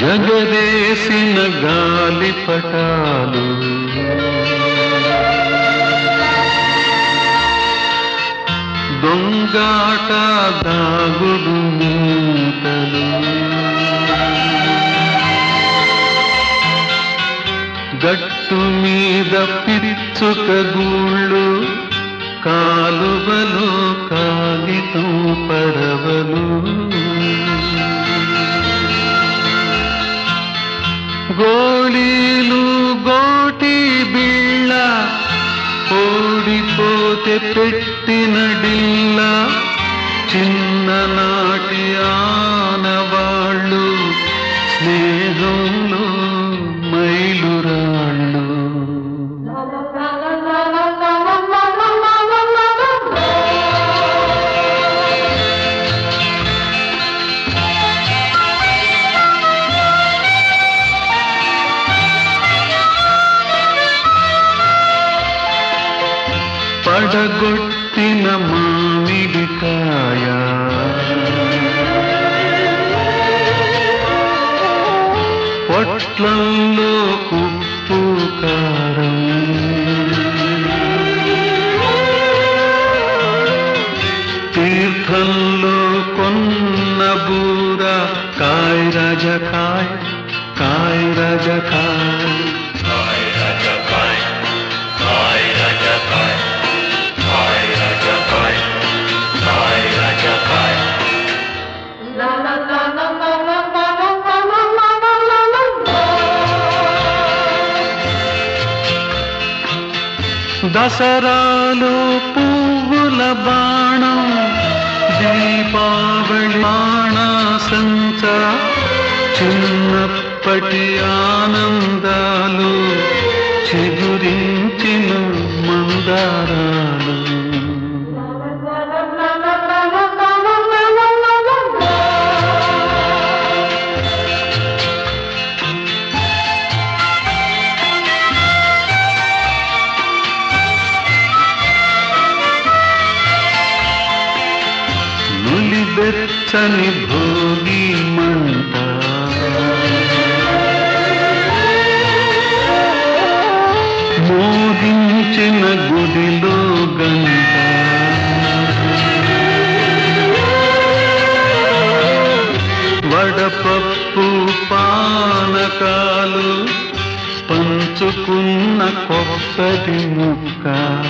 ఎగరేసిన గాలిపటాలు దొంగాట దాగుడు మూతలు గట్టు మీద పిచ్చుక గూళ్ళు కాలువలో కాగితం పడవలు గోళీలు గోటి బిళ్ళ ఓడిపోతే పెట్టిన డిల్ల చిన్ననాటి ఆనవాళ్ళు స్నేహంలో మైలురాళ్ళు పడగొట్టిన మామిడికాయ పొట్లంలో ఉప్పు కారం తీర్థంలో కొన్న బూర కాయ రాజ కాయ కాయ రాజ కాయ దసరాలు పువ్వుల బాణం దీపావళి బాణాసంచ చిన్నప్పటి ఆనందాలు చిగురించిన మందారాలు నులిబెచ్చని భోగి మంట మోగించిన గుడిలో గంట వడపప్పు పానకాలు పంచుకున్న కొబ్బరి ముక్క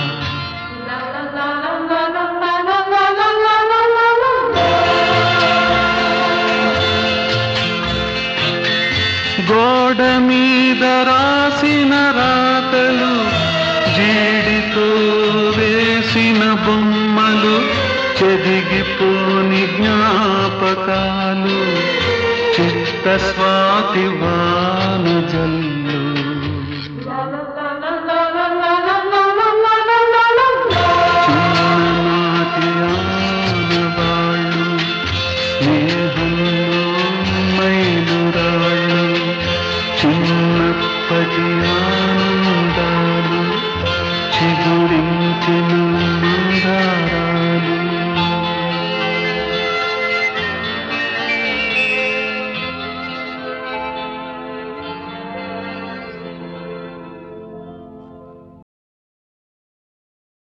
గోడ మీద రాసిన రాతలు జీడితో వేసిన బొమ్మలు చెదిగిపోని జ్ఞాపకాలు చిత్త స్వాతి వాన జల